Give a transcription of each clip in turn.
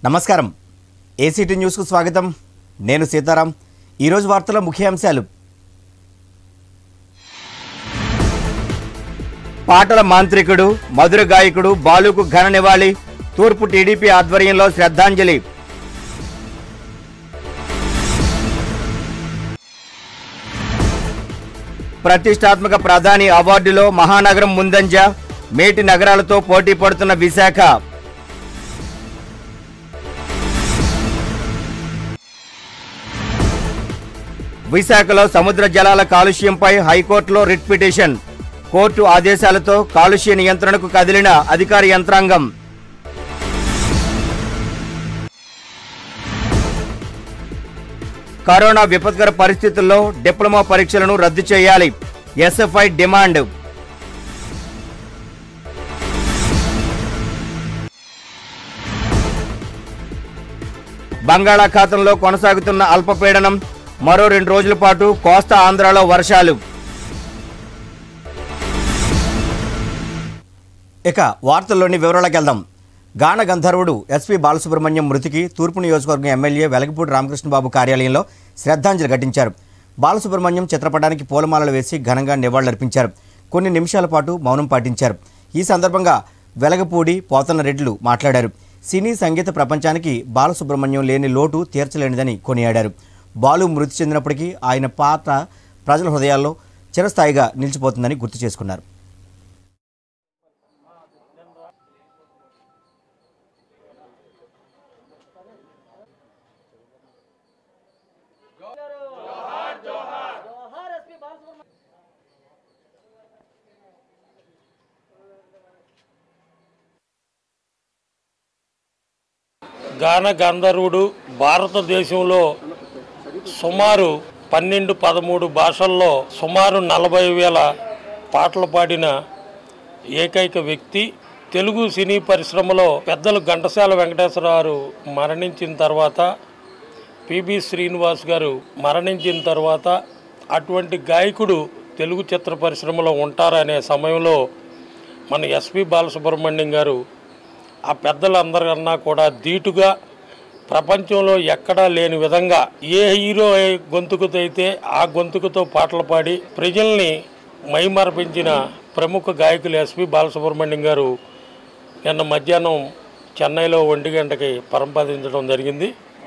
నమస్కారం ఏసీటీ న్యూస్కు స్వాగతం నేను సీతారాం ఈరోజు వార్తల ముఖ్యాంశాలు పాటల మాంత్రికుడు మధుర గాయకుడు బాలుకు ఘన నివాళి తూర్పు టీడీపీ ఆధ్వర్యంలో శ్రద్ధాంజలి ప్రతిష్టాత్మక ప్రధాని అవార్డులో మహానగరం ముందంజ మేటి నగరాలతో పోటీ పడుతున్న విశాఖ విశాఖలో సముద్ర జలాల కాలుష్యంపై హైకోర్టులో రిట్ పిటిషన్ కోర్టు ఆదేశాలతో కాలుష్య నియంత్రణకు కదిలిన అధికార యంత్రాంగం కరోనా విపత్కర పరిస్థితుల్లో డిప్లొమా పరీక్షలను రద్దు చేయాలి ఎస్ఎఫ్ఐ డిమాండ్ బంగాళాఖాతంలో కొనసాగుతున్న అల్పపీడనం మరో రెండు రోజుల పాటు కోస్తా ఆంధ్రాలో వర్షాలు ఇక వార్తల్లోని వివరాలకు వెళ్దాం గాన గంధర్వుడు ఎస్పి బాలసుబ్రహ్మణ్యం మృతికి తూర్పు నియోజకవర్గం ఎమ్మెల్యే వెలగపూడి రామకృష్ణబాబు కార్యాలయంలో శ్రద్ధాంజలి ఘటించారు బాలసుబ్రహ్మణ్యం చిత్రపటానికి పూలమాలలు వేసి ఘనంగా నివాళులర్పించారు కొన్ని నిమిషాల పాటు మౌనం పాటించారు ఈ సందర్భంగా వెలగపూడి పోతన్న రెడ్డిలు మాట్లాడారు సినీ సంగీత ప్రపంచానికి బాలసుబ్రహ్మణ్యం లేని లోటు తీర్చలేనిదని కొనియాడారు బాలు మృతి చెందినప్పటికీ ఆయన పాత్ర ప్రజల హృదయాల్లో చిరస్థాయిగా నిలిచిపోతుందని గుర్తు చేసుకున్నారు గాన గంధర్వుడు భారతదేశంలో సుమారు పన్నెండు పదమూడు భాషల్లో సుమారు నలభై వేల పాటలు పాడిన ఏకైక వ్యక్తి తెలుగు సినీ పరిశ్రమలో పెద్దలు ఘంటసాల వెంకటేశ్వరరావు మరణించిన తర్వాత పిబి శ్రీనివాస్ గారు మరణించిన తర్వాత అటువంటి గాయకుడు తెలుగు చిత్ర పరిశ్రమలో ఉంటారనే సమయంలో మన ఎస్పి బాలసుబ్రహ్మణ్యం గారు ఆ పెద్దలందరికన్నా కూడా ధీటుగా ప్రపంచంలో ఎక్కడా లేని విధంగా ఏ హీరో గొంతుకుతో అయితే ఆ గొంతుకుతో పాటలు పాడి ప్రజల్ని మైమరపించిన ప్రముఖ గాయకులు ఎస్పి బాలసుబ్రహ్మణ్యం గారు నిన్న మధ్యాహ్నం చెన్నైలో ఒంటి గంటకి పరంపదించడం జరిగింది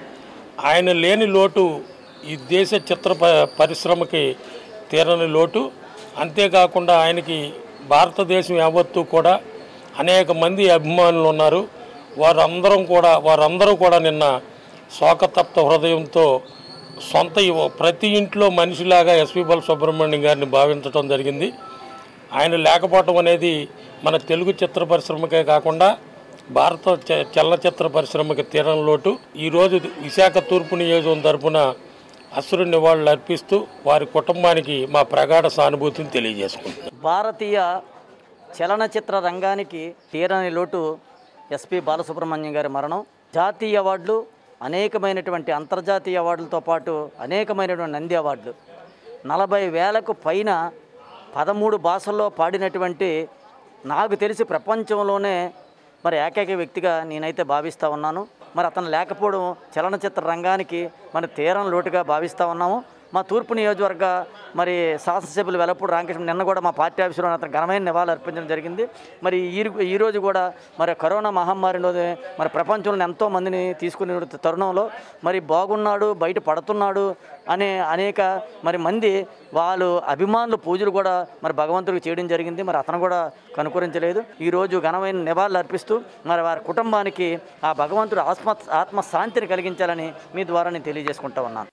ఆయన లేని లోటు ఈ దేశ చిత్ర ప- పరిశ్రమకి తీరని లోటు అంతేకాకుండా ఆయనకి భారతదేశం యావత్తు కూడా అనేక మంది అభిమానులు ఉన్నారు వారందరం కూడా వారందరూ కూడా నిన్న శోకతప్త హృదయంతో సొంత ఇవ- ప్రతి ఇంట్లో మనిషిలాగా ఎస్పి బాల సుబ్రహ్మణ్యం గారిని భావించడం జరిగింది ఆయన లేకపోవటం అనేది మన తెలుగు చిత్ర పరిశ్రమకే కాకుండా భారత చ- చలనచిత్ర పరిశ్రమకి తీరని లోటు ఈరోజు విశాఖ తూర్పు నియోజకవర్గం తరపున అసురు నివాళులు అర్పిస్తూ వారి కుటుంబానికి మా ప్రగాఢ సానుభూతిని తెలియజేసుకుంటున్నాం భారతీయ చలనచిత్ర రంగానికి తీరని లోటు ఎస్పి బాలసుబ్రహ్మణ్యం గారి మరణం జాతీయ అవార్డులు అనేకమైనటువంటి అంతర్జాతీయ అవార్డులతో పాటు అనేకమైనటువంటి నంది అవార్డులు నలభై వేలకు పైన పదమూడు భాషల్లో పాడినటువంటి నాకు తెలిసి ప్రపంచంలోనే మరి ఏకైక వ్యక్తిగా నేనైతే భావిస్తూ ఉన్నాను మరి అతను లేకపోవడం చలనచిత్ర రంగానికి మరి తీరం లోటుగా భావిస్తూ ఉన్నాము మా తూర్పు నియోజకవర్గ మరి శాసనసభ్యులు వెలపూడి రామకృష్ణ నిన్న కూడా మా పార్టీ ఆఫీసులో అతను ఘనమైన నివాళులు అర్పించడం జరిగింది మరి ఈ ఈ రోజు కూడా మరి కరోనా మహమ్మారిలో మరి ప్రపంచంలో ఎంతో మందిని తీసుకునే తరుణంలో మరి బాగున్నాడు బయట పడుతున్నాడు అనే అనేక మరి మంది వాళ్ళు అభిమానులు పూజలు కూడా మరి భగవంతుడికి చేయడం జరిగింది మరి అతను కూడా కనుకరించలేదు ఈరోజు ఘనమైన నివాళులు అర్పిస్తూ మరి వారి కుటుంబానికి ఆ భగవంతుడు ఆత్మ ఆత్మశాంతిని కలిగించాలని మీ ద్వారా నేను తెలియజేసుకుంటా ఉన్నాను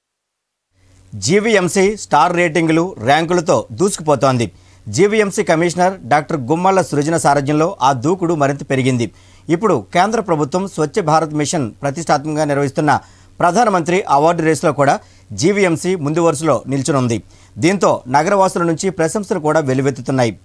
జీవీఎంసీ స్టార్ రేటింగులు ర్యాంకులతో దూసుకుపోతోంది GVMC commissioner doctor Gummalla Srijana సారథ్యంలో ఆ దూకుడు మరింత పెరిగింది ఇప్పుడు కేంద్ర ప్రభుత్వం స్వచ్ఛ భారత్ మిషన్ ప్రతిష్టాత్మకంగా నిర్వహిస్తున్న ప్రధానమంత్రి అవార్డు రేసులో కూడా జీవీఎంసీ ముందు వరుసలో నిల్చునుంది దీంతో నగరవాసుల నుంచి ప్రశంసలు కూడా వెల్లువెత్తుతున్నాయి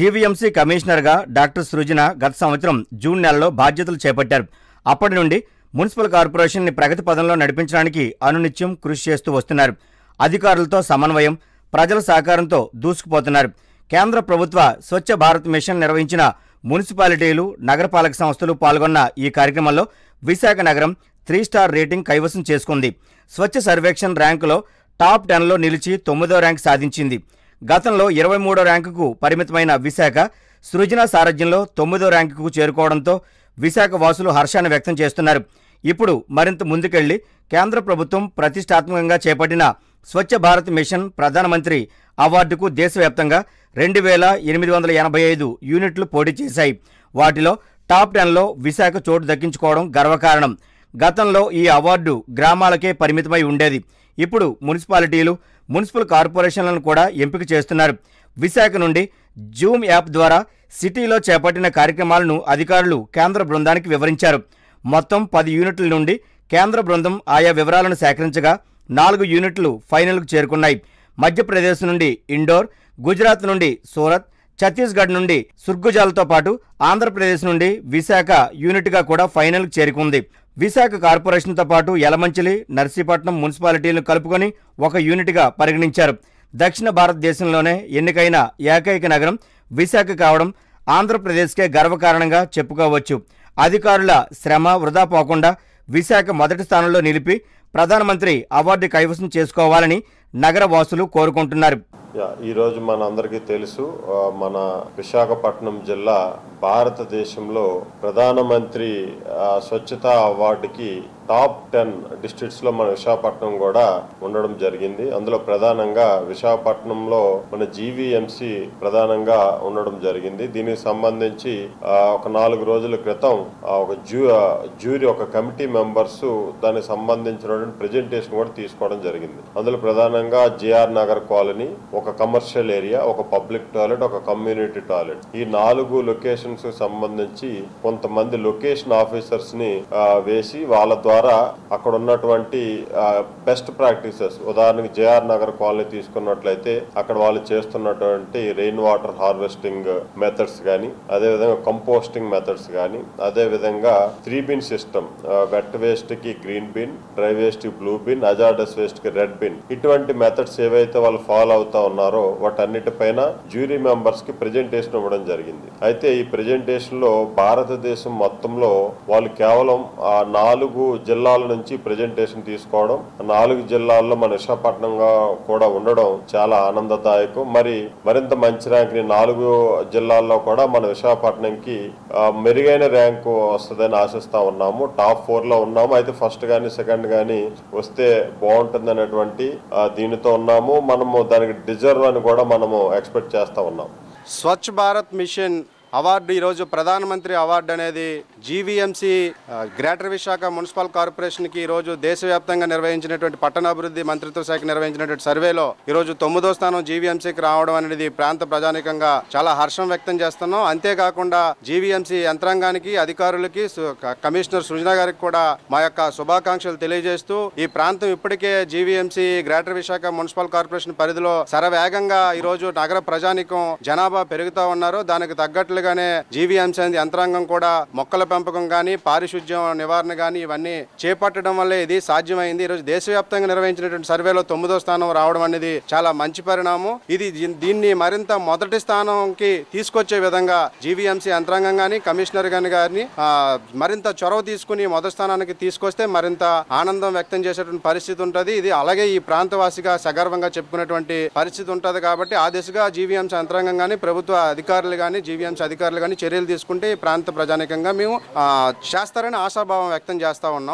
జీవీఎంసీ కమిషనర్గా డాక్టర్ సృజన గత సంవత్సరం జూన్ నెలలో బాధ్యతలు చేపట్టారు అప్పటి నుండి మున్సిపల్ కార్పొరేషన్ని ప్రగతి పదంలో నడిపించడానికి అనునిత్యం కృషి చేస్తూ వస్తున్నారు అధికారులతో సమన్వయం ప్రజల సహకారంతో దూసుకుపోతున్నారు కేంద్ర ప్రభుత్వ స్వచ్ఛ భారత్ మిషన్ నిర్వహించిన మున్సిపాలిటీలు నగరపాలక సంస్థలు పాల్గొన్న ఈ కార్యక్రమంలో విశాఖ నగరం త్రీ స్టార్ రేటింగ్ కైవసం చేసుకుంది స్వచ్ఛ సర్వేక్షణ్ ర్యాంకులో టాప్ టెన్లో నిలిచి తొమ్మిదో ర్యాంక్ సాధించింది గతంలో ఇరవై మూడో ర్యాంకుకు పరిమితమైన విశాఖ సృజన సారథ్యంలో తొమ్మిదో ర్యాంకుకు చేరుకోవడంతో విశాఖ వాసులు హర్షాన్ని వ్యక్తం చేస్తున్నారు ఇప్పుడు మరింత ముందుకెళ్లి కేంద్ర ప్రభుత్వం ప్రతిష్టాత్మకంగా చేపట్టిన స్వచ్ఛ భారత్ మిషన్ ప్రధానమంత్రి అవార్డుకు దేశవ్యాప్తంగా రెండు వేల ఎనిమిది వందల ఎనభై ఐదు యూనిట్లు పోటీ చేశాయి వాటిలో టాప్ టెన్లో విశాఖ చోటు దక్కించుకోవడం గర్వకారణం గతంలో ఈ అవార్డు గ్రామాలకే పరిమితమై ఉండేది ఇప్పుడు మున్సిపాలిటీలు మున్సిపల్ కార్పొరేషన్లను కూడా ఎంపిక చేస్తున్నారు విశాఖ నుండి జూమ్ యాప్ ద్వారా సిటీలో చేపట్టిన కార్యక్రమాలను అధికారులు కేంద్ర బృందానికి వివరించారు మొత్తం పది యూనిట్ల నుండి కేంద్ర బృందం ఆయా వివరాలను సేకరించగా నాలుగు యూనిట్లు ఫైనల్కు చేరుకున్నాయి మధ్యప్రదేశ్ నుండి ఇండోర్ గుజరాత్ నుండి సూరత్ ఛత్తీస్గఢ్ నుండి సుర్గుజాలతో పాటు ఆంధ్రప్రదేశ్ నుండి విశాఖ యూనిట్గా కూడా ఫైనల్కు చేరుకుంది విశాఖ కార్పొరేషన్తో పాటు యలమంచిలి నర్సీపట్నం మున్సిపాలిటీలను కలుపుకొని ఒక యూనిట్గా పరిగణించారు దక్షిణ భారతదేశంలోనే ఎన్నికైన ఏకైక నగరం విశాఖ కావడం ఆంధ్రప్రదేశ్కే గర్వకారణంగా చెప్పుకోవచ్చు అధికారుల శ్రమ వృధా పోకుండా విశాఖ మొదటి స్థానంలో నిలిపి ప్రధానమంత్రి అవార్డు కైవసం చేసుకోవాలని నగర వాసులు కోరుకుంటున్నారు యా ఈరోజు మన అందరికీ తెలుసు ఆ, మన విశాఖపట్నం జిల్లా భారతదేశంలో ప్రధానమంత్రి ఆ, స్వచ్ఛతా అవార్డుకి టాప్ టెన్ డిస్ట్రిక్ట్స్ లో మన విశాఖపట్నం కూడా ఉండడం జరిగింది అందులో ప్రధానంగా విశాఖపట్నంలో మన జీవీఎంసీ ప్రధానంగా ఉండడం జరిగింది దీనికి సంబంధించి ఆ, ఒక నాలుగు రోజుల క్రితం ఆ, ఒక జ్యూ ఆ, జ్యూరీ ఒక కమిటీ మెంబర్స్ దానికి సంబంధించినటువంటి ప్రెజెంటేషన్ కూడా తీసుకోవడం జరిగింది అందులో ప్రధానంగా జిఆర్ నగర్ కాలనీ ఒక కమర్షియల్ ఏరియా ఒక పబ్లిక్ టాయిలెట్ ఒక కమ్యూనిటీ టాయిలెట్ ఈ నాలుగు లొకేషన్స్ సంబంధించి కొంతమంది లొకేషన్ ఆఫీసర్స్ ని ఆ, వేసి వాళ్ళ ద్వారా అక్కడ ఉన్నటువంటి బెస్ట్ ప్రాక్టీసెస్ ఉదాహరణకి జేఆర్ నగర్ కాలనీ తీసుకున్నట్లయితే అక్కడ వాళ్ళు చేస్తున్నటువంటి రెయిన్ వాటర్ హార్వెస్టింగ్ మెథడ్స్ కానీ అదేవిధంగా కంపోస్టింగ్ మెథడ్స్ కానీ అదేవిధంగా three bin system wet waste కి గ్రీన్ బిన్ డ్రై వేస్ట్ కి బ్లూ బిన్ అజార్డస్ వేస్ట్ కి రెడ్ బిన్ ఇటువంటి మెథడ్స్ ఏవైతే వాళ్ళు ఫాలో అవుతా ఉన్నారో వాటన్నిటిపైన జ్యూరీ మెంబర్స్ కి ప్రెజెంటేషన్ ఇవ్వడం జరిగింది అయితే ఈ ప్రెజెంటేషన్ లో భారతదేశం మొత్తంలో వాళ్ళు కేవలం ఆ నాలుగు జిల్లాల నుంచి ప్రెజెంటేషన్ తీసుకోవడం ఆ నాలుగు జిల్లాల్లో మన విశాఖపట్నంగా కూడా ఉండడం చాలా ఆనందదాయకం మరి మరింత మంచి ర్యాంక్ ని నాలుగు జిల్లాల్లో కూడా మన విశాఖపట్నంకి ఆ, మెరుగైన ర్యాంకు వస్తుందని ఆశిస్తా ఉన్నాము టాప్ ఫోర్ లో ఉన్నాము అయితే ఫస్ట్ గానీ సెకండ్ గానీ వస్తే బాగుంటుంది అనేటువంటి ఆ, దీనితో ఉన్నాము మనము దానికి డిజర్వ్ అని కూడా మనము ఎక్స్పెక్ట్ చేస్తా ఉన్నాం స్వచ్ఛ భారత్ మిషన్ అవార్డు ఈరోజు ప్రధానమంత్రి అవార్డు అనేది జీవీఎంసీ ఆ, గ్రేటర్ విశాఖ మున్సిపల్ కార్పొరేషన్కి ఈరోజు దేశవ్యాప్తంగా నిర్వహించినటువంటి పట్టణాభివృద్ధి మంత్రిత్వ శాఖ నిర్వహించినటువంటి సర్వేలో ఈరోజు తొమ్మిదో స్థానం జీవీఎంసీకి రావడం అనేది ప్రాంత ప్రజానికంగా చాలా హర్షం వ్యక్తం చేస్తున్నాం అంతేకాకుండా జీవీఎంసీ యంత్రాంగానికి అధికారులకి సు- క- కమిషనర్ సృజన గారికి కూడా మా యొక్క శుభాకాంక్షలు తెలియజేస్తూ ఈ ప్రాంతం ఇప్పటికే GVMC greater Visakha municipal corporation పరిధిలో శరవేగంగా ఈరోజు నగర ప్రజానికం జనాభా పెరుగుతా ఉన్నారు దానికి తగ్గట్లుగానే జీవీఎంసీ యంత్రాంగం కూడా మొక్కల పెంపకం కానీ పారిశుద్ధ్యం నివారణ కానీ ఇవన్నీ చేపట్టడం వల్లే ఇది సాధ్యమైంది ఈరోజు దేశవ్యాప్తంగా నిర్వహించినటువంటి సర్వేలో తొమ్మిదో స్థానం రావడం అనేది చాలా మంచి పరిణామం ఇది దీ- దీన్ని మరింత మొదటి స్థానంకి తీసుకొచ్చే విధంగా జీవీఎంసీ యంత్రాంగం కానీ కమిషనర్ గాని గారిని ఆ, మరింత చొరవ తీసుకుని మొదటి స్థానానికి తీసుకొస్తే మరింత ఆనందం వ్యక్తం చేసేటువంటి పరిస్థితి ఉంటుంది ఇది అలాగే ఈ ప్రాంతవాసిగా సగర్వంగా చెప్పుకునేటువంటి పరిస్థితి ఉంటుంది కాబట్టి ఆ దిశగా జీవీఎంసీ యంత్రాంగం కానీ ప్రభుత్వ అధికారులు కానీ జీవీఎంసీ అధికారులు కానీ చర్యలు తీసుకుంటే ఈ ప్రాంత ప్రజానికంగా మేము ఆ, చేస్తారని ఆశాభావం వ్యక్తం చేస్తా ఉన్నాం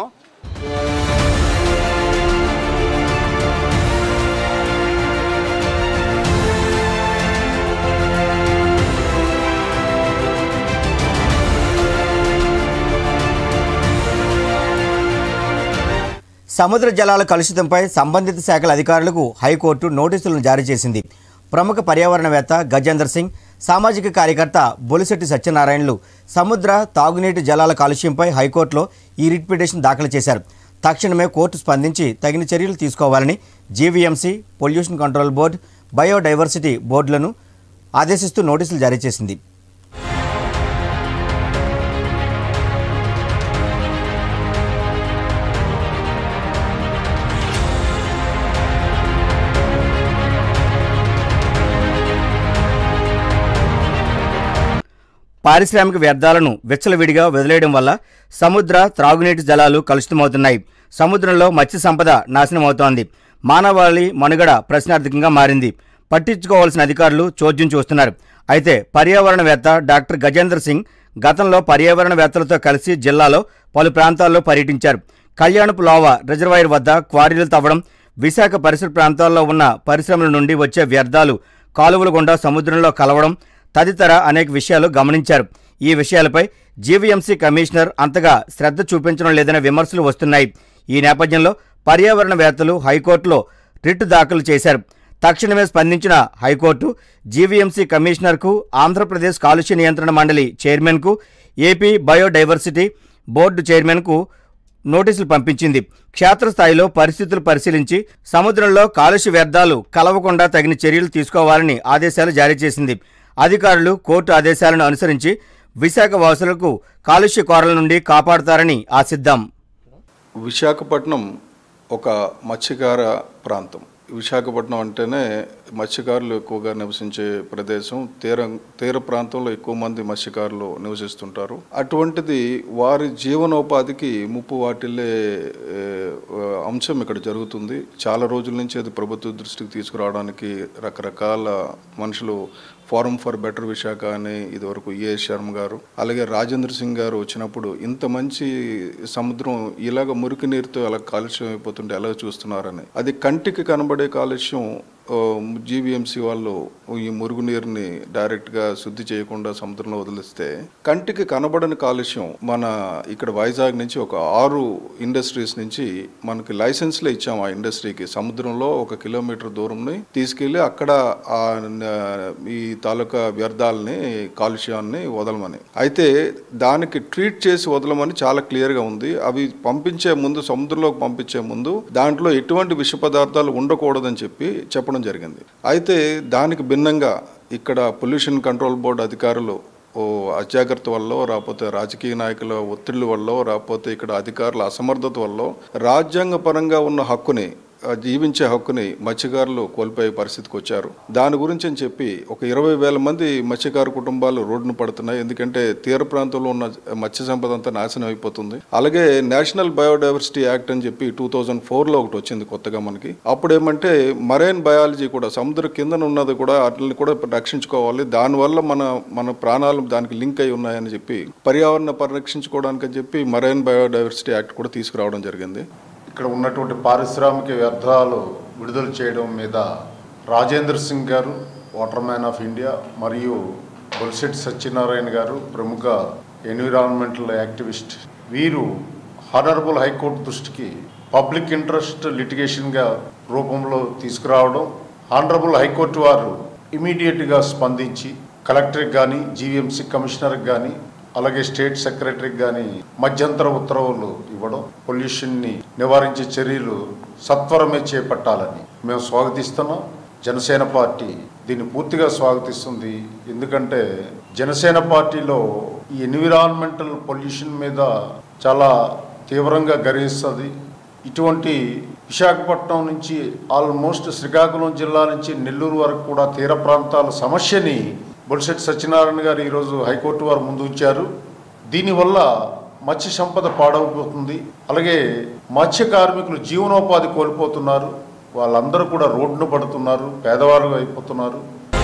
సముద్ర జలాల కలుషితంపై సంబంధిత శాఖల అధికారులకు హైకోర్టు నోటీసులను జారీ చేసింది ప్రముఖ పర్యావరణవేత్త గజేందర్ సింగ్ సామాజిక కార్యకర్త బొలిశెట్టి సత్యనారాయణలు సముద్ర తాగునీటి జలాల కాలుష్యంపై హైకోర్టులో ఈ రిట్ పిటిషన్ దాఖలు చేశారు తక్షణమే కోర్టు స్పందించి తగిన చర్యలు తీసుకోవాలని GVMC pollution control board biodiversity బోర్డులను ఆదేశిస్తూ నోటీసులు జారీ చేసింది పారిశ్రామిక వ్యర్థాలను విచ్చలవిడిగా వదిలేయడం వల్ల సముద్ర త్రాగునీటి జలాలు కలుషితమవుతున్నాయి సముద్రంలో మత్స్య సంపద నాశనమవుతోంది మానవాళి మనుగడ ప్రశ్నార్థకంగా మారింది పట్టించుకోవాల్సిన అధికారులు చోద్యం చూస్తున్నారు అయితే పర్యావరణవేత్త డాక్టర్ గజేంద్ర సింగ్ గతంలో పర్యావరణవేత్తలతో కలిసి జిల్లాలో పలు ప్రాంతాల్లో పర్యటించారు కళ్యాణపు లోవ రిజర్వాయర్ వద్ద క్వారీలు తవ్వడం విశాఖ పరిసర ప్రాంతాల్లో ఉన్న పరిశ్రమల నుండి వచ్చే వ్యర్థాలు కాలువల గుండా సముద్రంలో కలవడం తదితర అనేక విషయాలు గమనించారు ఈ విషయాలపై జీవీఎంసీ కమిషనర్ అంతగా శ్రద్ధ చూపించడం లేదనే విమర్శలు వస్తున్నాయి ఈ నేపథ్యంలో పర్యావరణవేత్తలు హైకోర్టులో రిట్ దాఖలు చేశారు తక్షణమే స్పందించిన హైకోర్టు జీవీఎంసీ కమిషనర్కు ఆంధ్రప్రదేశ్ కాలుష్య నియంత్రణ మండలి చైర్మన్కు ఏపీ బయోడైవర్సిటీ బోర్డు చైర్మన్కు నోటీసులు పంపించింది క్షేత్రస్థాయిలో పరిస్థితులు పరిశీలించి సముద్రంలో కాలుష్య వ్యర్థాలు కలవకుండా తగిన చర్యలు తీసుకోవాలని ఆదేశాలు జారీ చేసింది అధికారులు కోర్టు ఆదేశాలను అనుసరించి విశాఖ వాసులకు కాలుష్య కోరల నుండి కాపాడుతారని ఆశిద్దాం విశాఖపట్నం ఒక మత్స్యకార ప్రాంతం విశాఖపట్నం అంటేనే మత్స్యకారులు ఎక్కువగా నివసించే ప్రదేశం తీర తీర ప్రాంతంలో ఎక్కువ మంది మత్స్యకారులు నివసిస్తుంటారు అటువంటిది వారి జీవనోపాధికి ముప్పు వాటిల్లే ఏ, అంశం ఇక్కడ జరుగుతుంది చాలా రోజుల నుంచి అది ప్రభుత్వ దృష్టికి తీసుకురావడానికి రకరకాల మనుషులు ఫోరం ఫర్ బెటర్ విశాఖ అని ఇదివరకు ఏ శర్మ గారు అలాగే రాజేంద్ర సింగ్ గారు వచ్చినప్పుడు ఇంత మంచి సముద్రం ఇలాగ మురికి నీరుతో ఎలా కాలుష్యం అయిపోతుంటే ఎలా చూస్తున్నారని అది కంటికి కనబడే కాలుష్యం జీవీఎంసీ వాళ్ళు ఈ మురుగు నీరుని డైరెక్ట్గా శుద్ధి చేయకుండా సముద్రంలో వదిలిస్తే కంటికి కనబడని కాలుష్యం మన ఇక్కడ వైజాగ్ నుంచి ఒక ఆరు ఇండస్ట్రీస్ నుంచి మనకి లైసెన్స్లే ఇచ్చాం ఆ ఇండస్ట్రీకి సముద్రంలో ఒక కిలోమీటర్ దూరంని తీసుకెళ్ళి అక్కడ ఆ న- ఈ తాలూకా వ్యర్థాలని కాలుష్యాన్ని వదలమని అయితే దానికి ట్రీట్ చేసి వదలమని చాలా క్లియర్గా ఉంది అవి పంపించే ముందు సముద్రంలోకి పంపించే ముందు దాంట్లో ఎటువంటి విష పదార్థాలు ఉండకూడదని చెప్పి చెప్పడం జరిగింది అయితే దానికి భిన్నంగా ఇక్కడ పొల్యూషన్ కంట్రోల్ బోర్డు అధికారులు ఓ అజాగ్రత్త వల్ల రాకపోతే రాజకీయ నాయకుల ఒత్తిళ్ల వల్ల రాకపోతే ఇక్కడ అధికారుల అసమర్థత వల్ల రాజ్యాంగ పరంగా ఉన్న హక్కుని ఆ జీవించే హక్కుని మత్స్యకారులు కోల్పోయే పరిస్థితికి వచ్చారు దాని గురించి అని చెప్పి ఒక ఇరవై వేల మంది మత్స్యకారు కుటుంబాలు రోడ్డును పడుతున్నాయి ఎందుకంటే తీర ప్రాంతంలో ఉన్న మత్స్య సంపద అంతా నాశనం అయిపోతుంది అలాగే నేషనల్ బయోడైవర్సిటీ యాక్ట్ అని చెప్పి టూ థౌజండ్ ఫోర్లో ఒకటి వచ్చింది కొత్తగా మనకి అప్పుడు ఏమంటే మరైన్ బయాలజీ కూడా సముద్ర కింద ఉన్నది కూడా వాటిని కూడా రక్షించుకోవాలి దానివల్ల మన మన ప్రాణాలు దానికి లింక్ అయి ఉన్నాయని చెప్పి పర్యావరణ పరిరక్షించుకోవడానికి అని చెప్పి మరైన్ బయోడైవర్సిటీ యాక్ట్ కూడా తీసుకురావడం జరిగింది ఇక్కడ ఉన్నటువంటి పారిశ్రామిక వ్యర్థాలు విడుదల చేయడం మీద రాజేంద్ర సింగ్ గారు వాటర్ మ్యాన్ ఆఫ్ ఇండియా మరియు బొల్సెట్ సత్యనారాయణ గారు ప్రముఖ ఎన్విరాన్మెంటల్ యాక్టివిస్ట్ వీరు హానరబుల్ హైకోర్టు దృష్టికి పబ్లిక్ ఇంట్రెస్ట్ లిటిగేషన్గా రూపంలో తీసుకురావడం హానరబుల్ హైకోర్టు వారు ఇమీడియట్గా స్పందించి కలెక్టర్కి కానీ జీవీఎంసీ కమిషనర్కి కానీ అలాగే స్టేట్ సెక్రటరీకి కానీ మధ్యంతర ఉత్తర్వులు ఇవ్వడం పొల్యూషన్ని నివారించే చర్యలు సత్వరమే చేపట్టాలని మేము స్వాగతిస్తున్నాం జనసేన పార్టీ దీన్ని పూర్తిగా స్వాగతిస్తుంది ఎందుకంటే జనసేన పార్టీలో ఈ ఎన్విరాన్మెంటల్ పొల్యూషన్ మీద చాలా తీవ్రంగా గర్హిస్తుంది ఇటువంటి విశాఖపట్నం నుంచి ఆల్మోస్ట్ శ్రీకాకుళం జిల్లా నుంచి నెల్లూరు వరకు కూడా తీర ప్రాంతాల సమస్యని బొలిశెట్టి సత్యనారాయణ గారు ఈరోజు హైకోర్టు వారు ముందు ఉంచారు దీనివల్ల మత్స్య సంపద పాడైపోతుంది అలాగే మత్స్య కార్మికులు జీవనోపాధి కోల్పోతున్నారు వాళ్ళందరూ కూడా రోడ్డున పడుతున్నారు పేదవారు అయిపోతున్నారు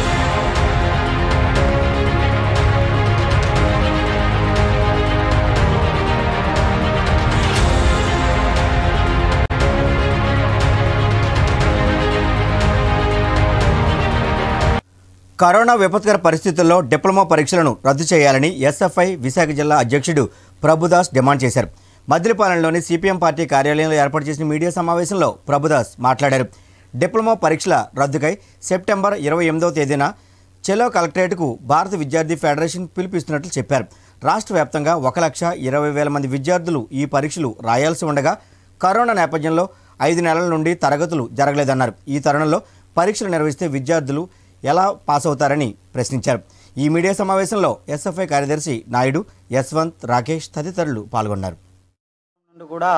కరోనా విపత్కర పరిస్థితుల్లో డిప్లొమా పరీక్షలను రద్దు చేయాలని ఎస్ఎఫ్ఐ విశాఖ జిల్లా అధ్యక్షుడు ప్రభుదాస్ డిమాండ్ చేశారు మద్దిలపాలెంలోని సిపిఎం పార్టీ కార్యాలయంలో ఏర్పాటు చేసిన మీడియా సమావేశంలో ప్రభుదాస్ మాట్లాడారు డిప్లొమా పరీక్షల రద్దుకై సెప్టెంబర్ ఇరవై ఎనిమిదవ తేదీన చెలో కలెక్టరేట్కు భారత విద్యార్థి ఫెడరేషన్ పిలుపిస్తున్నట్లు చెప్పారు రాష్ట్ర వ్యాప్తంగా ఒక లక్ష ఇరవై వేల మంది విద్యార్థులు ఈ పరీక్షలు రాయాల్సి ఉండగా కరోనా నేపథ్యంలో ఐదు నెలల నుండి తరగతులు జరగలేదన్నారు ఈ తరుణంలో పరీక్షలు నిర్వహిస్తే విద్యార్థులు ఎలా పాస్ అవుతారని ప్రశ్నించారు ఈ మీడియా సమావేశంలో ఎస్ఎఫ్ఐ కార్యదర్శి నాయుడు యశ్వంత్ రాకేష్ తదితరులు పాల్గొన్నారు నుండి కూడా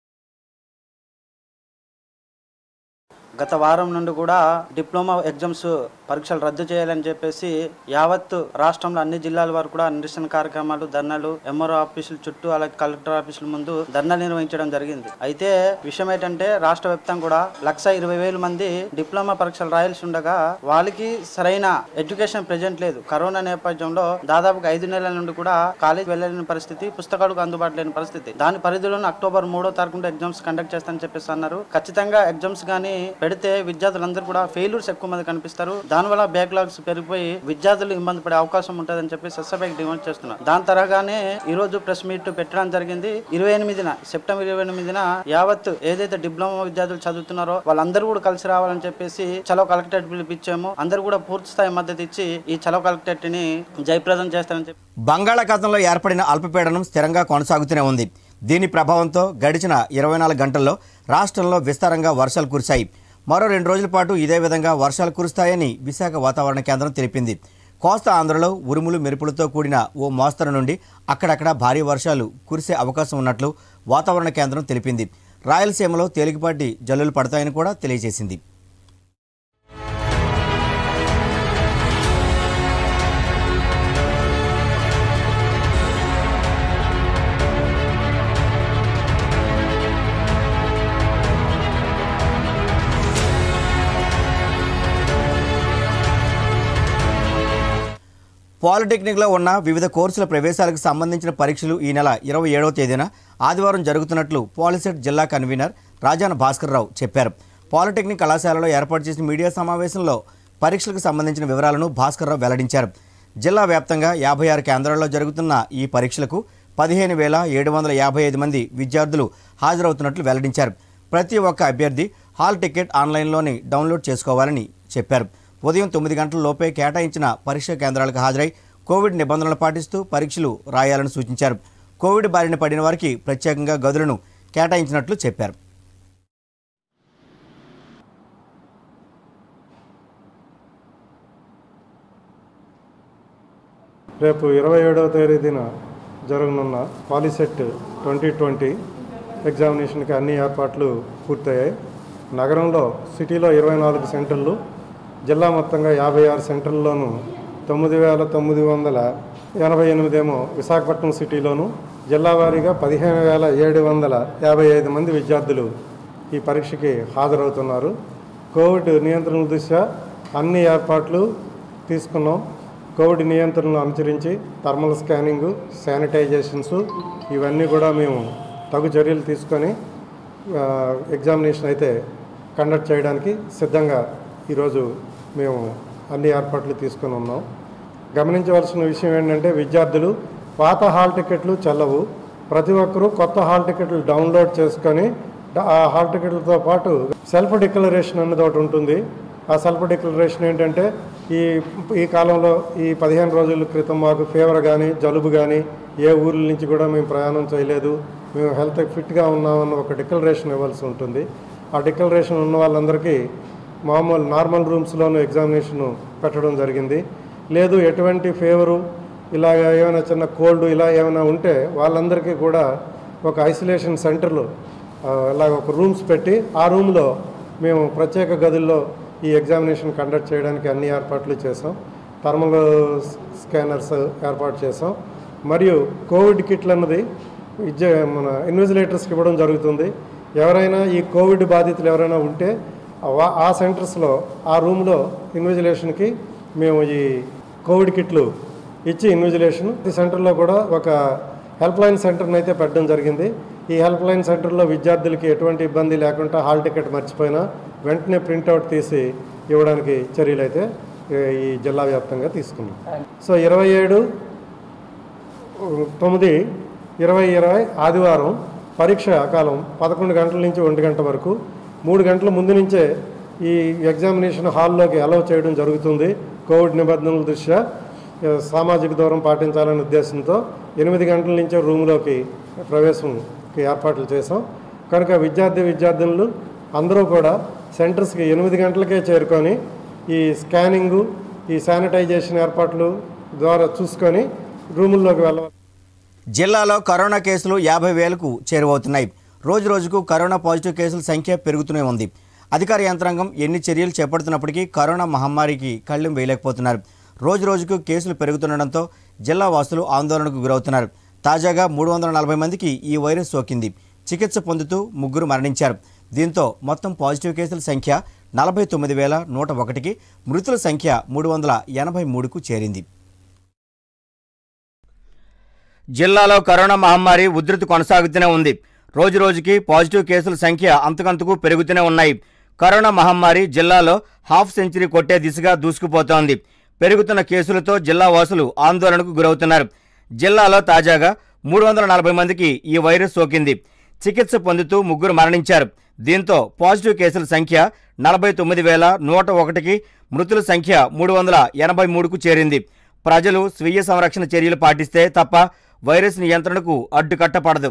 గత వారం నుండి కూడా డిప్లొమా ఎగ్జామ్స్ పరీక్షలు రద్దు చేయాలని చెప్పేసి యావత్ రాష్ట్రంలో అన్ని జిల్లాల వరకు కూడా నిరసన కార్యక్రమాలు ధర్నాలు ఎంఆర్ఓ ఆఫీసుల చుట్టూ అలాగే కలెక్టర్ ఆఫీసుల ముందు ధర్నాలు నిర్వహించడం జరిగింది అయితే విషయం ఏంటంటే రాష్ట్ర వ్యాప్తంగా కూడా లక్ష ఇరవై వేల మంది డిప్లొమా పరీక్షలు రాయాల్సి ఉండగా వాళ్ళకి సరైన ఎడ్యుకేషన్ ప్రెజెంట్ లేదు కరోనా నేపథ్యంలో దాదాపుగా ఐదు నెలల నుండి కూడా కాలేజ్ వెళ్ళలేని పరిస్థితి పుస్తకాలకు అందుబాటు లేని పరిస్థితి దాని పరిధిలోనే అక్టోబర్ మూడో తారీఖు నుండి ఎగ్జామ్స్ కండక్ట్ చేస్తానని చెప్పేసి అన్నారు ఖచ్చితంగా ఎగ్జామ్స్ కానీ పెడితే విద్యార్థులందరూ కూడా ఫెయిల్యూర్స్ ఎక్కువ మంది కనిపిస్తారు దానివల్ల బ్యాక్లాగ్స్ పెరిగిపోయి విద్యార్థులు ఇబ్బంది పడే అవకాశం ఉంటుందని చెప్పేసి ఎస్ఎఫ్ఐకి డిమాండ్ చేస్తున్నారు దాని తరగానే ఈ రోజు ప్రెస్ మీట్ పెట్టడం జరిగింది ఇరవై ఎనిమిదిన సెప్టెంబర్ ఇరవై ఎనిమిదిన యావత్ ఏదైతే డిప్లొమా విద్యార్థులు చదువుతున్నారో వాళ్ళందరూ కూడా కలిసి రావాలని చెప్పేసి చలో కలెక్టరేట్ పిలిపించాము అందరూ కూడా పూర్తి స్థాయి మద్దతు ఇచ్చి ఈ చలో కలెక్టరేట్ ని జయప్రదం చేస్తారని చెప్పి బంగాళాఖాతంలో ఏర్పడిన అల్పపీడనం స్థిరంగా కొనసాగుతూనే ఉంది దీని ప్రభావంతో గడిచిన ఇరవై నాలుగు గంటల్లో రాష్ట్రంలో విస్తారంగా వర్షాలు కురిశాయి మరో రెండు రోజుల పాటు ఇదే విధంగా వర్షాలు కురుస్తాయని విశాఖ వాతావరణ కేంద్రం తెలిపింది కోస్తా ఆంధ్రలో ఉరుములు మెరుపులతో కూడిన ఓ మోస్తరు నుండి అక్కడక్కడ భారీ వర్షాలు కురిసే అవకాశం ఉన్నట్లు వాతావరణ కేంద్రం తెలిపింది రాయలసీమలో తేలికపాటి జల్లులు పడతాయని కూడా తెలియజేసింది పాలిటెక్నిక్లో ఉన్న వివిధ కోర్సుల ప్రవేశాలకు సంబంధించిన పరీక్షలు ఈ నెల ఇరవై ఏడవ తేదీన ఆదివారం జరుగుతున్నట్లు పాలిసెట్ జిల్లా కన్వీనర్ రాజాన భాస్కర్రావు చెప్పారు పాలిటెక్నిక్ కళాశాలలో ఏర్పాటు చేసిన మీడియా సమావేశంలో పరీక్షలకు సంబంధించిన వివరాలను భాస్కర్రావు వెల్లడించారు జిల్లా వ్యాప్తంగా యాభై ఆరు కేంద్రాల్లో జరుగుతున్న ఈ పరీక్షలకు పదిహేను వేల ఏడు వందల యాభై ఐదు మంది విద్యార్థులు హాజరవుతున్నట్లు వెల్లడించారు ప్రతి ఒక్క అభ్యర్థి హాల్ టికెట్ ఆన్లైన్లోని డౌన్లోడ్ చేసుకోవాలని చెప్పారు ఉదయం తొమ్మిది గంటల లోపే కేటాయించిన పరీక్షా కేంద్రాలకు హాజరై కోవిడ్ నిబంధనలు పాటిస్తూ పరీక్షలు రాయాలని సూచించారు కోవిడ్ బారిన పడిన వారికి ప్రత్యేకంగా గదులను కేటాయించినట్లు చెప్పారు రేపు ఇరవై ఏడవ తేదీన జరగనున్న పాలిసెట్ ట్వంటీ ట్వంటీ ఎగ్జామినేషన్కి అన్ని ఏర్పాట్లు పూర్తయ్యాయి నగరంలో సిటీలో ఇరవై నాలుగు సెంటర్లు జిల్లా మొత్తంగా యాభై ఆరు సెంటర్లలోనూ తొమ్మిది వేల తొమ్మిది వందల ఎనభై ఎనిమిదేమో విశాఖపట్నం సిటీలోను జిల్లా వారీగా పదిహేను వేల ఏడు వందల యాభై ఐదు మంది విద్యార్థులు ఈ పరీక్షకి హాజరవుతున్నారు కోవిడ్ నియంత్రణ దృష్ట్యా అన్ని ఏర్పాట్లు తీసుకున్నాం కోవిడ్ నియంత్రణలు అనుసరించి థర్మల్ స్కానింగ్ శానిటైజేషన్స్ ఇవన్నీ కూడా మేము తగు చర్యలు తీసుకొని ఆ, ఎగ్జామినేషన్ అయితే కండక్ట్ చేయడానికి సిద్ధంగా ఈరోజు మేము అన్ని ఏర్పాట్లు తీసుకొని ఉన్నాం గమనించవలసిన విషయం ఏంటంటే విద్యార్థులు పాత హాల్ టికెట్లు చెల్లవు ప్రతి ఒక్కరూ కొత్త హాల్ టికెట్లు డౌన్లోడ్ చేసుకొని డ- ఆ హాల్ టికెట్లతో పాటు సెల్ఫ్ డిక్లరేషన్ అన్నది ఒకటి ఉంటుంది ఆ సెల్ఫ్ డిక్లరేషన్ ఏంటంటే ఈ ఈ కాలంలో ఈ పదిహేను రోజుల క్రితం మాకు ఫీవర్ కానీ జలుబు కానీ ఏ ఊర్ల నుంచి కూడా మేము ప్రయాణం చేయలేదు మేము హెల్త్ ఫిట్గా ఉన్నామన్న ఒక డిక్లరేషన్ ఇవ్వాల్సి ఉంటుంది ఆ డిక్లరేషన్ ఉన్న వాళ్ళందరికీ మామూలు నార్మల్ రూమ్స్లోనూ ఎగ్జామినేషన్ పెట్టడం జరిగింది లేదు ఎటువంటి ఫీవరు ఇలాగ ఏమైనా చిన్న కోల్డ్ ఇలా ఏమైనా ఉంటే వాళ్ళందరికీ కూడా ఒక ఐసోలేషన్ సెంటర్లు ఆ, ఇలాగ ఒక రూమ్స్ పెట్టి ఆ రూమ్లో మేము ప్రత్యేక గదుల్లో ఈ ఎగ్జామినేషన్ కండక్ట్ చేయడానికి అన్ని ఏర్పాట్లు చేసాం థర్మల్ స్కానర్స్ ఏర్పాటు చేసాం మరియు కోవిడ్ కిట్లు అన్నది ఇచ్చే మన ఇన్విజిలేటర్స్కి ఇవ్వడం జరుగుతుంది ఎవరైనా ఈ కోవిడ్ బాధితులు ఎవరైనా ఉంటే ఆ- ఆ సెంటర్స్లో ఆ రూమ్లో ఇన్విజిలేషన్కి మేము ఈ కోవిడ్ కిట్లు ఇచ్చి ఇన్విజిలేషన్ ఈ సెంటర్లో కూడా ఒక హెల్ప్ లైన్ సెంటర్ని అయితే పెట్టడం జరిగింది ఈ హెల్ప్ లైన్ సెంటర్లో విద్యార్థులకి ఎటువంటి ఇబ్బంది లేకుండా హాల్ టికెట్ మర్చిపోయినా వెంటనే ప్రింట్అవుట్ తీసి ఇవ్వడానికి చర్యలు అయితే ఈ- ఈ జిల్లా వ్యాప్తంగా తీసుకున్నాం సో ఇరవై ఏడు తొమ్మిది ఇరవై ఇరవై ఆదివారం పరీక్ష కాలం పదకొండు గంటల నుంచి ఒంటి గంట వరకు మూడు గంటల ముందు నుంచే ఈ ఎగ్జామినేషన్ హాల్లోకి అలౌ చేయడం జరుగుతుంది కోవిడ్ నిబంధనల దృష్ట్యా ఆ, సామాజిక దూరం పాటించాలనే ఉద్దేశంతో ఎనిమిది గంటల నుంచే రూమ్లోకి ప్రవేశంకి ఏర్పాట్లు చేసాం కనుక విద్యార్థి విద్యార్థినులు అందరూ కూడా సెంటర్స్కి ఎనిమిది గంటలకే చేరుకొని ఈ స్కానింగు ఈ శానిటైజేషన్ ఏర్పాట్లు ద్వారా చూసుకొని రూముల్లోకి వెళ్ళ జిల్లాలో కరోనా కేసులు యాభై వేలకు చేరువవుతున్నాయి రోజు రోజుకు కరోనా పాజిటివ్ కేసుల సంఖ్య పెరుగుతూనే ఉంది అధికార యంత్రాంగం ఎన్ని చర్యలు చేపడుతున్నప్పటికీ కరోనా మహమ్మారికి కళ్ళెం వేయలేకపోతున్నారు రోజు రోజుకు కేసులు పెరుగుతుండడంతో జిల్లా వాసులు ఆందోళనకు గురవుతున్నారు తాజాగా మూడు వందల నలభై మందికి ఈ వైరస్ సోకింది చికిత్స పొందుతూ ముగ్గురు మరణించారు దీంతో మొత్తం పాజిటివ్ కేసుల సంఖ్య నలభై తొమ్మిది వేల నూట ఒకటికి మృతుల సంఖ్య మూడు వందల ఎనభై మూడుకు చేరింది జిల్లాలో కరోనా మహమ్మారి ఉధృతి కొనసాగుతూనే ఉంది రోజు రోజుకి పాజిటివ్ కేసుల సంఖ్య అంతకంతకు పెరుగుతూనే ఉన్నాయి కరోనా మహమ్మారి జిల్లాలో హాఫ్ సెంచరీ కొట్టే దిశగా దూసుకుపోతోంది పెరుగుతున్న కేసులతో జిల్లా వాసులు ఆందోళనకు గురవుతున్నారు జిల్లాలో తాజాగా మూడు వందల నలభై మందికి ఈ వైరస్ సోకింది చికిత్స పొందుతూ ముగ్గురు మరణించారు దీంతో పాజిటివ్ కేసుల సంఖ్య నలభై తొమ్మిది వేల నూట ఒకటికి మృతుల సంఖ్య మూడు వందల ఎనభై మూడుకు చేరింది ప్రజలు స్వీయ సంరక్షణ చర్యలు పాటిస్తే తప్ప వైరస్ నియంత్రణకు అడ్డుకట్టపడదు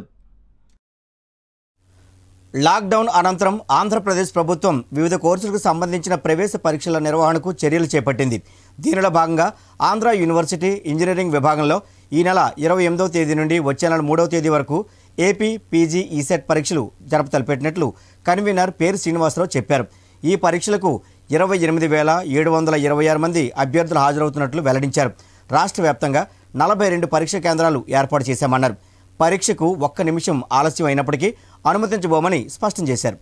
లాక్డౌన్ అనంతరం ఆంధ్రప్రదేశ్ ప్రభుత్వం వివిధ కోర్సులకు సంబంధించిన ప్రవేశ పరీక్షల నిర్వహణకు చర్యలు చేపట్టింది దీనిలో భాగంగా ఆంధ్ర యూనివర్సిటీ ఇంజనీరింగ్ విభాగంలో ఈ నెల ఇరవై ఎనిమిదవ తేదీ నుండి వచ్చే నెల మూడవ తేదీ వరకు ఏపీ పీజీ ఈసెట్ పరీక్షలు జరపతలపెట్టినట్లు కన్వీనర్ పేరు శ్రీనివాసరావు చెప్పారు ఈ పరీక్షలకు ఇరవై ఎనిమిది వేల ఏడు వందల ఇరవై ఆరు మంది అభ్యర్థులు హాజరవుతున్నట్లు వెల్లడించారు రాష్ట్ర వ్యాప్తంగా నలభై రెండు పరీక్ష కేంద్రాలు ఏర్పాటు చేశామన్నారు పరీక్షకు ఒక్క నిమిషం ఆలస్యం అయినప్పటికీ అనుమతించబోమని స్పష్టం చేశారు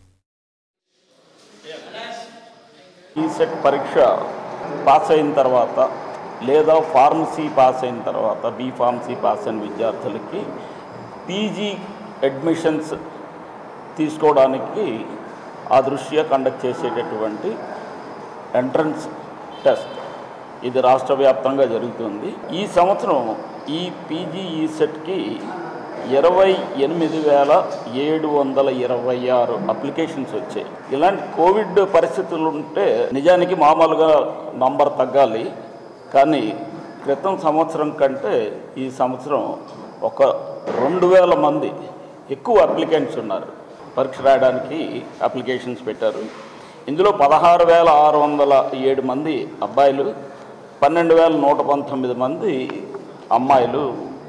ఈ సెట్ పరీక్ష పాస్ అయిన తర్వాత లేదా ఫార్మసీ పాస్ అయిన తర్వాత బీ ఫార్మసీ పాస్ అయిన విద్యార్థులకి పీజీ అడ్మిషన్స్ తీసుకోవడానికి ఆ దృష్ట్యా కండక్ట్ చేసేటటువంటి ఎంట్రన్స్ టెస్ట్ ఇది రాష్ట్ర వ్యాప్తంగా జరుగుతుంది ఈ సంవత్సరం ఈ పీజీ ఈ సెట్కి ఇరవై ఎనిమిది వేల ఏడు వందల ఇరవై ఆరు అప్లికేషన్స్ వచ్చాయి ఇలాంటి కోవిడ్ పరిస్థితులు ఉంటే నిజానికి మామూలుగా నంబర్ తగ్గాలి కానీ క్రితం సంవత్సరం కంటే ఈ సంవత్సరం ఒక రెండు వేల మంది ఎక్కువ అప్లికెంట్స్ ఉన్నారు పరీక్ష రాయడానికి అప్లికేషన్స్ పెట్టారు ఇందులో పదహారు వేల ఆరు వందల ఏడు మంది అబ్బాయిలు పన్నెండు వేల నూట పంతొమ్మిది మంది అమ్మాయిలు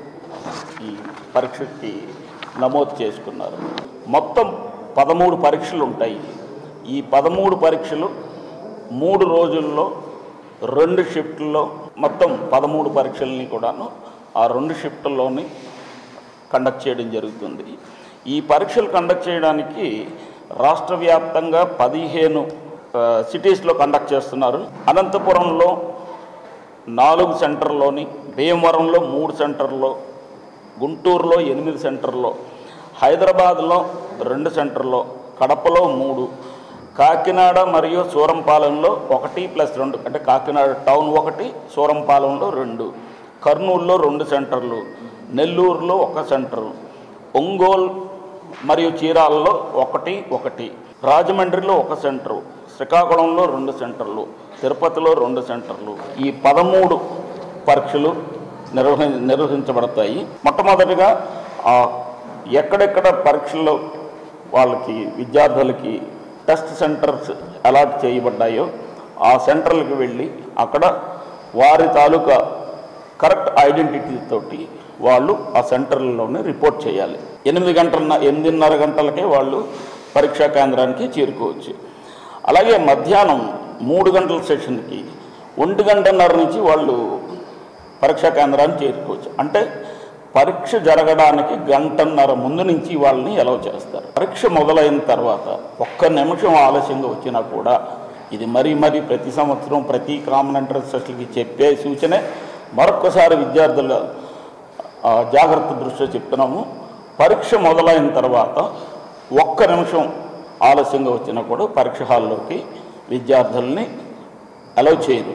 ఈ పరీక్షకి నమోదు చేసుకున్నారు మొత్తం పదమూడు పరీక్షలు ఉంటాయి ఈ పదమూడు పరీక్షలు మూడు రోజుల్లో రెండు షిఫ్ట్లో మొత్తం పదమూడు పరీక్షల్ని కూడాను ఆ రెండు షిఫ్ట్లోని కండక్ట్ చేయడం జరుగుతుంది ఈ పరీక్షలు కండక్ట్ చేయడానికి రాష్ట్ర వ్యాప్తంగా పదిహేను ఆ, సిటీస్లో కండక్ట్ చేస్తున్నారు అనంతపురంలో నాలుగు సెంటర్లోని భీమవరంలో మూడు సెంటర్లో గుంటూరులో ఎనిమిది సెంటర్లో హైదరాబాద్లో రెండు సెంటర్లో కడపలో మూడు కాకినాడ మరియు సూరంపాలెంలో ఒకటి ప్లస్ రెండు అంటే కాకినాడ టౌన్ ఒకటి సూరంపాలెంలో రెండు కర్నూలులో రెండు సెంటర్లు నెల్లూరులో ఒక సెంటరు ఒంగోలు మరియు చీరాలలో ఒకటి ఒకటి రాజమండ్రిలో ఒక సెంటరు శ్రీకాకుళంలో రెండు సెంటర్లు తిరుపతిలో రెండు సెంటర్లు ఈ పదమూడు పరీక్షలు నిర్వహి నిర్వహించబడతాయి మొట్టమొదటిగా ఆ ఎక్కడెక్కడ పరీక్షల్లో వాళ్ళకి విద్యార్థులకి టెస్ట్ సెంటర్స్ అలాట్ చేయబడ్డాయో ఆ సెంటర్లకు వెళ్ళి అక్కడ వారి తాలూకా కరెక్ట్ ఐడెంటిటీ తోటి వాళ్ళు ఆ సెంటర్లలోనే రిపోర్ట్ చేయాలి ఎనిమిది గంటల ఎనిమిదిన్నర గంటలకే వాళ్ళు పరీక్షా కేంద్రానికి చేరుకోవచ్చు అలాగే మధ్యాహ్నం మూడు గంటల సెషన్కి ఒంటి గంటన్నర నుంచి వాళ్ళు పరీక్షా కేంద్రానికి చేరుకోవచ్చు అంటే పరీక్ష జరగడానికి గంటన్నర ముందు నుంచి వాళ్ళని ఎలవ చేస్తారు పరీక్ష మొదలైన తర్వాత ఒక్క నిమిషం ఆలస్యంగా వచ్చినా కూడా ఇది మరీ మరీ ప్రతి సంవత్సరం ప్రతి కామన్ ఎంట్రన్స్ టెస్ట్లకి చెప్పే సూచనే మరొక్కసారి విద్యార్థుల ఆ, జాగ్రత్త దృష్ట్యా చెప్తున్నాము పరీక్ష మొదలైన తర్వాత ఒక్క నిమిషం ఆలస్యంగా వచ్చినా కూడా పరీక్ష హాల్లోకి విద్యార్థుల్ని అలౌ చేయదు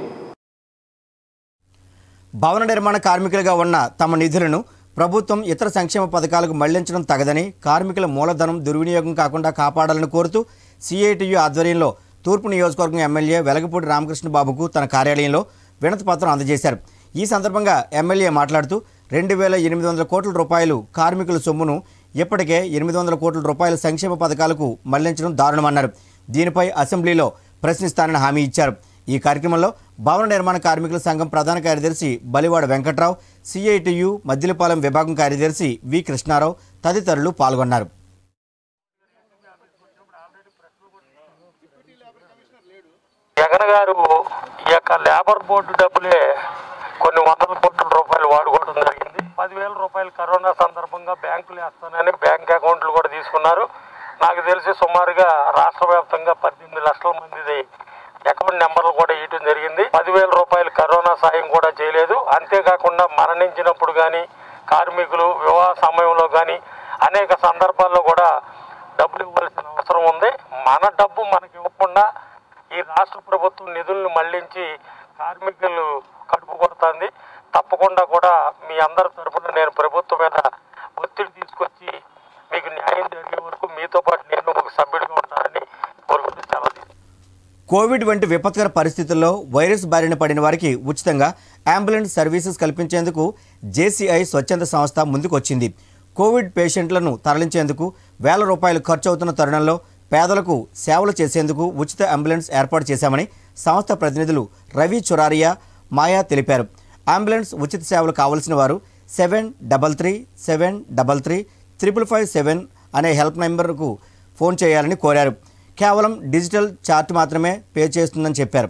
భవన నిర్మాణ కార్మికులుగా ఉన్న తమ నిధులను ప్రభుత్వం ఇతర సంక్షేమ పథకాలకు మళ్లించడం తగదని కార్మికుల మూలధనం దుర్వినియోగం కాకుండా కాపాడాలని కోరుతూ సిఐటియు ఆధ్వర్యంలో తూర్పు నియోజకవర్గం ఎమ్మెల్యే వెలగపూడి రామకృష్ణ బాబుకు తన కార్యాలయంలో వినతి పత్రం అందజేశారు ఈ సందర్భంగా ఎమ్మెల్యే మాట్లాడుతూ రెండు వేల ఎనిమిది వందల కోట్ల రూపాయలు కార్మికుల సొమ్మును ఇప్పటికే ఎనిమిది వందల కోట్ల రూపాయల సంక్షేమ పథకాలకు మళ్లించడం దారుణమన్నారు దీనిపై అసెంబ్లీలో ప్రశ్నిస్తానని హామీ ఇచ్చారు ఈ కార్యక్రమంలో భవన నిర్మాణ కార్మికుల సంఘం ప్రధాన కార్యదర్శి బలివాడ వెంకట్రావు సిఐటియు మద్దిలపాలెం విభాగం కార్యదర్శి వి కృష్ణారావు తదితరులు పాల్గొన్నారు జగన్ గారు ఈ యొక్క లేబర్ బోర్డు డబ్బులే కొన్ని వందల కోట్ల రూపాయలు వాడుకోవడం జరిగింది పదివేల రూపాయలు కరోనా సందర్భంగా బ్యాంకులు వేస్తానని బ్యాంక్ అకౌంట్లు కూడా తీసుకున్నారు నాకు తెలిసి సుమారుగా రాష్ట్ర వ్యాప్తంగా పద్దెనిమిది లక్షల మందిది అకౌంట్ నెంబర్లు కూడా ఇవ్వడం జరిగింది పదివేల రూపాయలు కరోనా సాయం కూడా చేయలేదు అంతేకాకుండా మరణించినప్పుడు కానీ కార్మికులు వివాహ సమయంలో కానీ అనేక సందర్భాల్లో కూడా డబ్బులు ఇవ్వాల్సిన అవసరం ఉంది మన డబ్బు మనకి ఇవ్వకుండా ఈ రాష్ట్ర ప్రభుత్వం నిధులను మళ్లించి కార్మికులు కడుపు కొడుతుంది తప్పకుండా కూడా మీ అందరి తరపున నేను ప్రభుత్వం మీద ఒత్తిడి తీసుకొచ్చి మీకు న్యాయం జరిగే వరకు మీతో పాటు నేను ఒక సభ్యుడిగా ఉంటానని కోరుకుంటూ సెలవు తీసుకుంటున్నాను. కోవిడ్ వంటి విపత్కర పరిస్థితుల్లో వైరస్ బారిన పడిన వారికి ఉచితంగా అంబులెన్స్ సర్వీసెస్ కల్పించేందుకు జేసీఐ స్వచ్ఛంద సంస్థ ముందుకొచ్చింది కోవిడ్ పేషెంట్లను తరలించేందుకు వేల రూపాయలు ఖర్చు అవుతున్న తరుణంలో పేదలకు సేవలు చేసేందుకు ఉచిత అంబులెన్స్ ఏర్పాటు చేశామని సంస్థ ప్రతినిధులు రవి చొరారియా మాయా తెలిపారు అంబులెన్స్ ఉచిత సేవలు కావలసిన వారు seven double three seven double three triple five seven అనే హెల్ప్ నెంబర్కు ఫోన్ చేయాలని కోరారు కేవలం డిజిటల్ చార్ట్ మాత్రమే పే చేస్తుందని చెప్పారు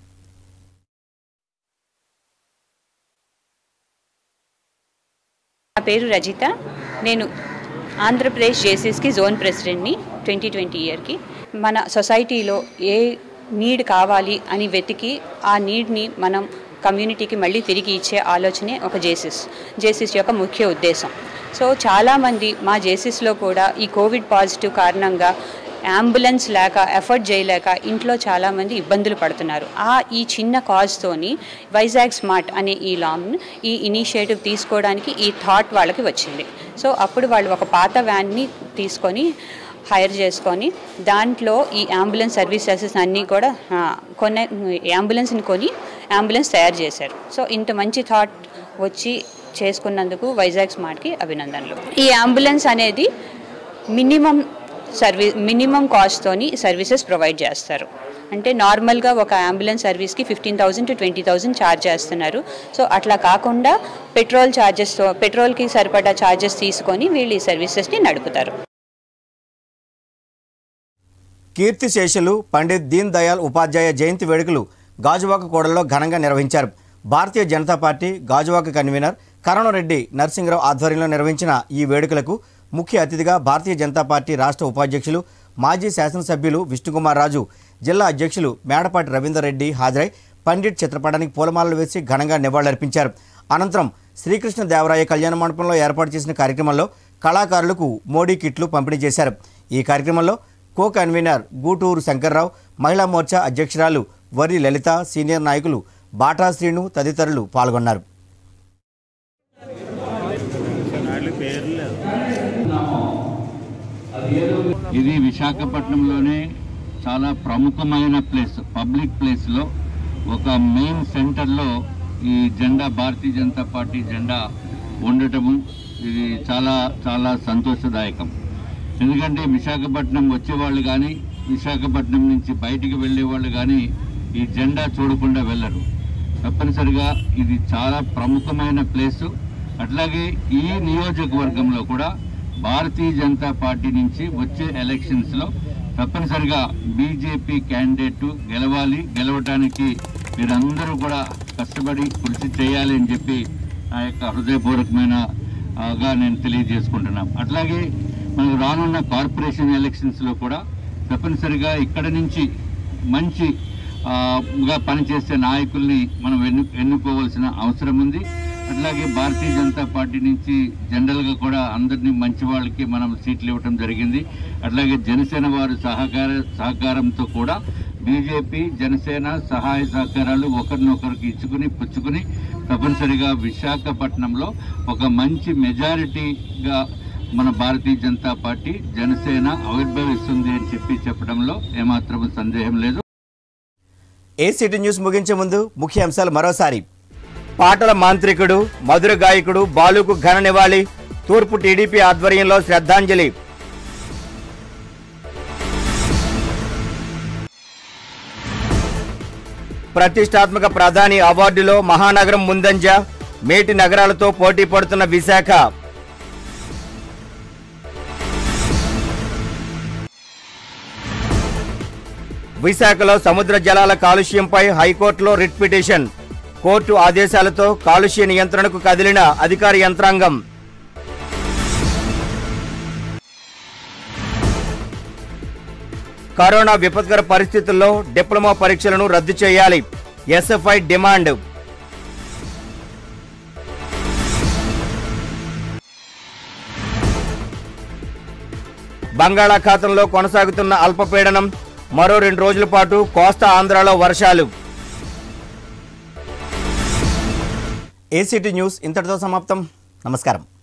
నా పేరు రజిత నేను ఆంధ్రప్రదేశ్ జేసీస్కి జోన్ ప్రెసిడెంట్ని ట్వంటీ ట్వంటీ ఇయర్కి మన సొసైటీలో ఏ నీడ్ కావాలి అని వెతికి ఆ నీడ్ని మనం కమ్యూనిటీకి మళ్ళీ తిరిగి ఇచ్చే ఆలోచనే ఒక జేసిస్ జేసిస్ యొక్క ముఖ్య ఉద్దేశం సో చాలామంది మా జేసిస్లో కూడా ఈ కోవిడ్ పాజిటివ్ కారణంగా అంబులెన్స్ లేక ఎఫర్ట్ చేయలేక ఇంట్లో చాలామంది ఇబ్బందులు పడుతున్నారు ఆ ఈ చిన్న కాజ్తోని వైజాగ్ స్మార్ట్ అనే ఈ లామ్ ఈ ఇనిషియేటివ్ తీసుకోవడానికి ఈ థాట్ వాళ్ళకి వచ్చింది సో అప్పుడు వాళ్ళు ఒక పాత వ్యాన్ని తీసుకొని హైర్ చేసుకొని దాంట్లో ఈ అంబులెన్స్ సర్వీసెస్ అన్నీ కూడా ఆ, కొనే అంబులెన్స్ని కొని అంబులెన్స్ తయారు చేశారు సో ఇంత మంచి థాట్ వచ్చి చేసుకున్నందుకు వైజాగ్ స్మార్ట్కి అభినందనలు ఈ అంబులెన్స్ అనేది మినిమం సర్వీ మినిమం కాస్ట్తోని సర్వీసెస్ ప్రొవైడ్ చేస్తారు అంటే నార్మల్గా ఒక అంబులెన్స్ సర్వీస్కి fifteen thousand to twenty thousand charge చేస్తున్నారు సో అట్లా కాకుండా పెట్రోల్ ఛార్జెస్తో పెట్రోల్కి సరిపడా ఛార్జెస్ తీసుకొని వీళ్ళు ఈ సర్వీసెస్ని నడుపుతారు కీర్తిశేషులు పండిత్ దీన్ దయాళ్ ఉపాధ్యాయ జయంతి వేడుకలు గాజువాక కూడల్లో ఘనంగా నిర్వహించారు భారతీయ జనతా పార్టీ గాజువాక కన్వీనర్ కరణరెడ్డి నరసింహరావు ఆధ్వర్యంలో నిర్వహించిన ఈ వేడుకలకు ముఖ్య అతిథిగా భారతీయ జనతా పార్టీ రాష్ట్ర ఉపాధ్యక్షులు మాజీ శాసనసభ్యులు విష్ణుకుమార్ రాజు జిల్లా అధ్యక్షులు మేడపాటి రవీందర్ రెడ్డి హాజరై పండిట్ చిత్రపటానికి పూలమాలలు వేసి ఘనంగా నివాళులర్పించారు అనంతరం శ్రీకృష్ణ దేవరాయ కళ్యాణ మండపంలో ఏర్పాటు చేసిన కార్యక్రమంలో కళాకారులకు మోడీ కిట్లు పంపిణీ చేశారు ఈ కార్యక్రమంలో కో కన్వీనర్ గూటూరు శంకర్రావు మహిళా మోర్చా అధ్యక్షురాలు వర్రి లలిత సీనియర్ నాయకులు బాటా శ్రీను తదితరులు పాల్గొన్నారు ఇది విశాఖపట్నంలోనే చాలా ప్రముఖమైన ప్లేస్ పబ్లిక్ ప్లేస్లో ఒక మెయిన్ సెంటర్లో ఈ జెండా భారతీయ జనతా పార్టీ జెండా ఉండటము ఇది చాలా చాలా సంతోషదాయకం ఎందుకంటే విశాఖపట్నం వచ్చేవాళ్ళు కానీ విశాఖపట్నం నుంచి బయటికి వెళ్ళే వాళ్ళు కానీ ఈ జెండా చూడకుండా వెళ్ళరు తప్పనిసరిగా ఇది చాలా ప్రముఖమైన ప్లేసు అట్లాగే ఈ నియోజకవర్గంలో కూడా భారతీయ జనతా పార్టీ నుంచి వచ్చే ఎలక్షన్స్లో తప్పనిసరిగా బీజేపీ క్యాండిడేట్ గెలవాలి గెలవటానికి మీరందరూ కూడా కష్టపడి కృషి చేయాలి అని చెప్పి నా యొక్క హృదయపూర్వకమైన ఆ, గా నేను తెలియజేసుకుంటున్నాం అట్లాగే మనకు రానున్న కార్పొరేషన్ ఎలక్షన్స్లో కూడా తప్పనిసరిగా ఇక్కడ నుంచి మంచి ఆ, గా పనిచేసే నాయకుల్ని మనం ఎన్ను ఎన్నుకోవాల్సిన అవసరం ఉంది అట్లాగే భారతీయ జనతా పార్టీ నుంచి జనరల్గా కూడా అందరినీ మంచి వాళ్ళకి మనం సీట్లు ఇవ్వటం జరిగింది అట్లాగే జనసేన వారు సహకార సహకారంతో కూడా బీజేపీ జనసేన సహాయ సహకారాలు ఒకరినొకరికి ఇచ్చుకుని పుచ్చుకుని తప్పనిసరిగా విశాఖపట్నంలో ఒక మంచి మెజారిటీగా మన భారతీయ జనతా పార్టీ జనసేన ఆవిర్భవిస్తుంది అని చెప్పి చెప్పడంలో ఏమాత్రం సందేహం లేదు ఏసీటీ న్యూస్ ముగించే ముందు ముఖ్య అంశాలు మరోసారి పాటల మాంత్రికుడు మధుర గాయకుడు బాలుకు ఘన నివాళి తూర్పు టీడీపీ ఆధ్వర్యంలో శ్రద్ధాంజలి ప్రతిష్టాత్మక ప్రధాని అవార్డులో మహానగరం ముందంజ మేటి నగరాలతో పోటీ పడుతున్న విశాఖ విశాఖలో సముద్ర జలాల కాలుష్యంపై హైకోర్టులో రిట్ పిటిషన్ కోర్టు ఆదేశాలతో కాలుష్య నియంత్రణకు కదిలిన అధికార యంత్రాంగం కరోనా విపత్కర పరిస్థితుల్లో డిప్లొమా పరీక్షలను రద్దు చేయాలి ఎస్ఎఫ్ఐ డిమాండ్ బంగాళాఖాతంలో కొనసాగుతున్న అల్పపీడనం మరో రెండు రోజుల పాటు కోస్తా ఆంధ్రాలో వర్షాలు ఏసీటీ న్యూస్ ఇంతటితో సమాప్తం నమస్కారం